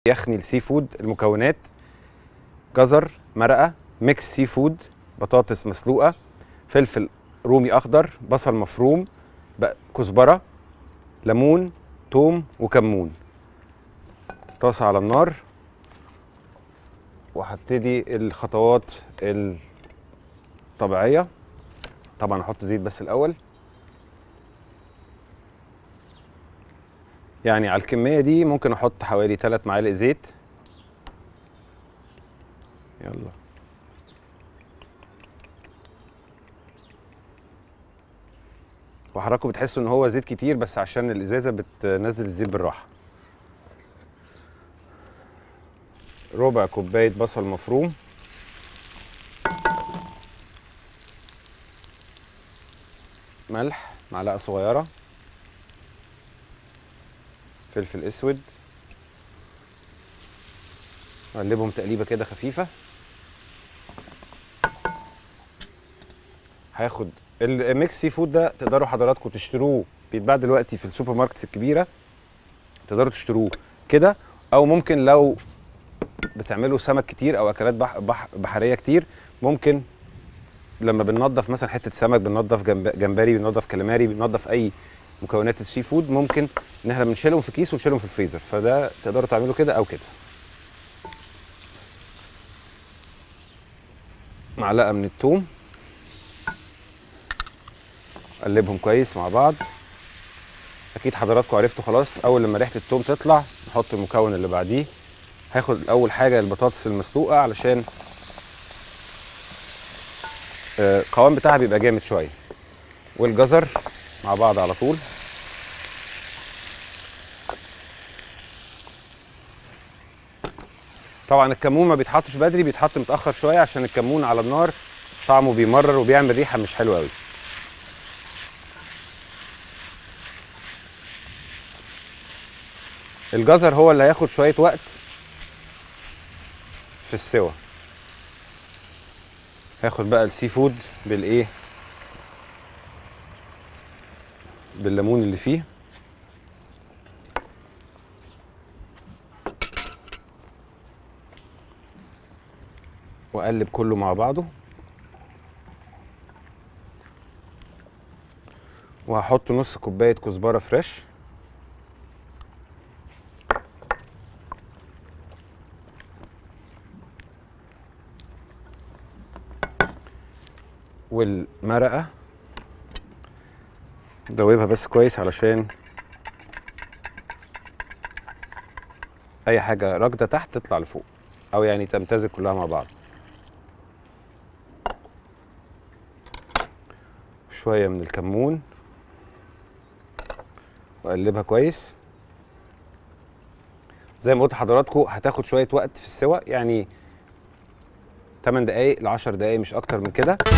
يخني السي فود المكونات جزر مرقه ميكس سي فود بطاطس مسلوقه فلفل رومي اخضر بصل مفروم بق- كزبره ليمون توم وكمون طاسه على النار وهبتدي الخطوات الطبيعيه طبعا احط زيت بس الاول يعني على الكميه دي ممكن احط حوالي 3 معالق زيت يلا وحضراتكم بتحسوا ان هو زيت كتير بس عشان الازازه بتنزل الزيت بالراحه ربع كوبايه بصل مفروم ملح معلقه صغيره فلفل اسود اقلبهم تقليبه كده خفيفه هاخد الميكس سي فود ده تقدروا حضراتكم تشتروه بيتباع دلوقتي في السوبر ماركتس الكبيره تقدروا تشتروه كده او ممكن لو بتعملوا سمك كتير او اكلات بح بح بحريه كتير ممكن لما بننضف مثلا حته سمك بننضف جنب جمبري بننضف كاليماري بننضف اي مكونات السي فود ممكن ان احنا بنشيلهم في كيس ونشيلهم في الفريزر فده تقدروا تعملوا كده او كده معلقه من الثوم قلبهم كويس مع بعض اكيد حضراتكم عرفتوا خلاص اول لما ريحه الثوم تطلع نحط المكون اللي بعديه هاخد اول حاجه البطاطس المسلوقه علشان آه، القوام بتاعها بيبقى جامد شويه والجزر مع بعض على طول طبعا الكمون ما بيتحطش بدري بيتحط متاخر شويه عشان الكمون على النار طعمه بيمرر وبيعمل ريحه مش حلوه قوي الجزر هو اللي هياخد شويه وقت في السوا هاخد بقى السي فود بالايه بالليمون اللي فيه واقلب كله مع بعضه وهحط نص كوبايه كزبره فريش والمرقه دوبها بس كويس علشان اي حاجه راكده تحت تطلع لفوق او يعني تمتزج كلها مع بعض شويه من الكمون واقلبها كويس زي ما قلت لحضراتكم هتاخد شويه وقت في السوا يعني 8 دقايق ل 10 دقايق مش اكتر من كده